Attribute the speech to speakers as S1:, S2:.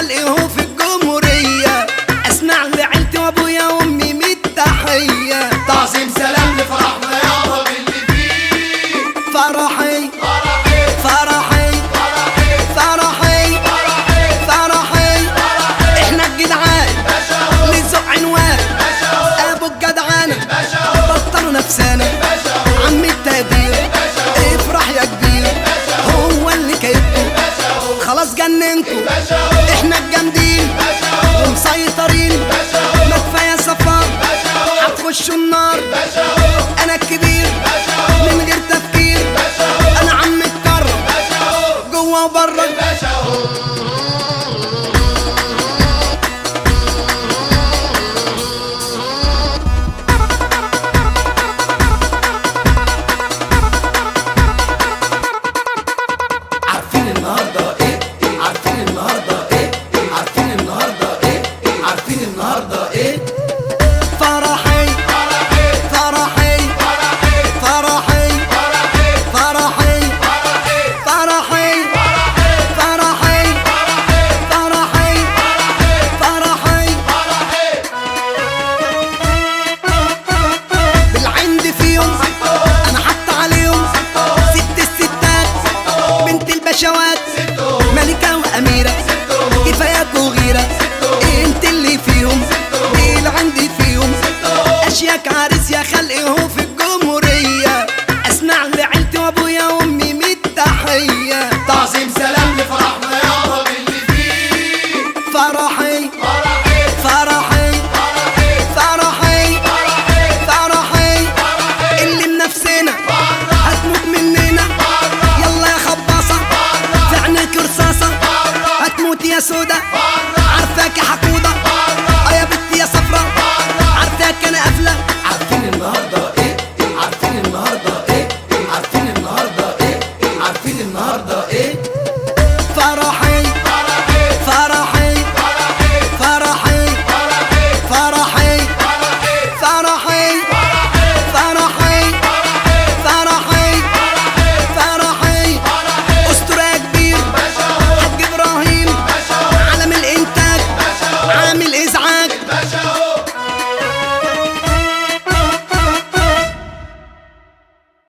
S1: خلقه في الجمهورية اسمع لعيلتي وابويا وامي ميت تحية
S2: تعظيم سلام لفرحنا يابا باللي فيه
S1: فرحي
S2: فرحي
S1: فرحي
S2: فرحي
S1: فرحي
S2: فرحي
S1: فرحي احنا الجدعان
S2: باشا هو
S1: نزق عنوان
S2: باشا هو
S1: ابو الجدعانة
S2: باشا هو
S1: بطلوا نفسنا
S2: باشا هو
S1: عم التقدير افرح يا كبير هو اللي كيفكم
S2: باشا هو
S1: خلاص جننكم
S2: باشا هو
S1: احنا الجامدين
S2: باشا هو
S1: ومسيطرين
S2: باشا هو
S1: ما كفايه صفار
S2: باشا هو
S1: هتخشوا النار
S2: باشا هو
S1: انا الكبير
S2: باشا هو
S1: من غير تفكير
S2: باشا هو
S1: انا عم اتكرر
S2: باشا هو
S1: جوه وبره
S2: باشا هو
S1: عارفين النهارده ايه عارفين النهارده ايه عارفين النهارده ايه عارفين النهارده ايه فرحي
S2: فرحي
S1: فرحي
S2: فرحي
S1: فرحي
S2: فرحي
S1: فرحي
S2: فرحي
S1: فرحي
S2: فرحي
S1: فرحي فرحي فرحي بالعند فيهم انا حط عليهم ست الستات بنت البشوات ملكة وأميرة كفاياك وغيرة انت اللي فيهم اللي عندي فيهم اشياك عريس يا خلقه في الجمهورية اسمع لعيلتي وابويا وامي ميت تحية
S2: تعظيم سلام لفرحنا يابا باللي فيه
S1: فرحي
S2: فرحي
S1: فرحي
S2: فرحي
S1: فرحي
S2: فرحي
S1: فرحي
S2: فرحي
S1: اللي بنفسنا
S2: فرحي
S1: هتموت مننا يلا يا خباصة في عينيك رصاصة هتموت يا سودا عارفاك يا حقودة اه يا بنتي يا صفرة عارفاك انا قافلة عارفين النهاردة ايه عارفين النهاردة ايه عارفين النهاردة ايه عارفين النهاردة ايه فرح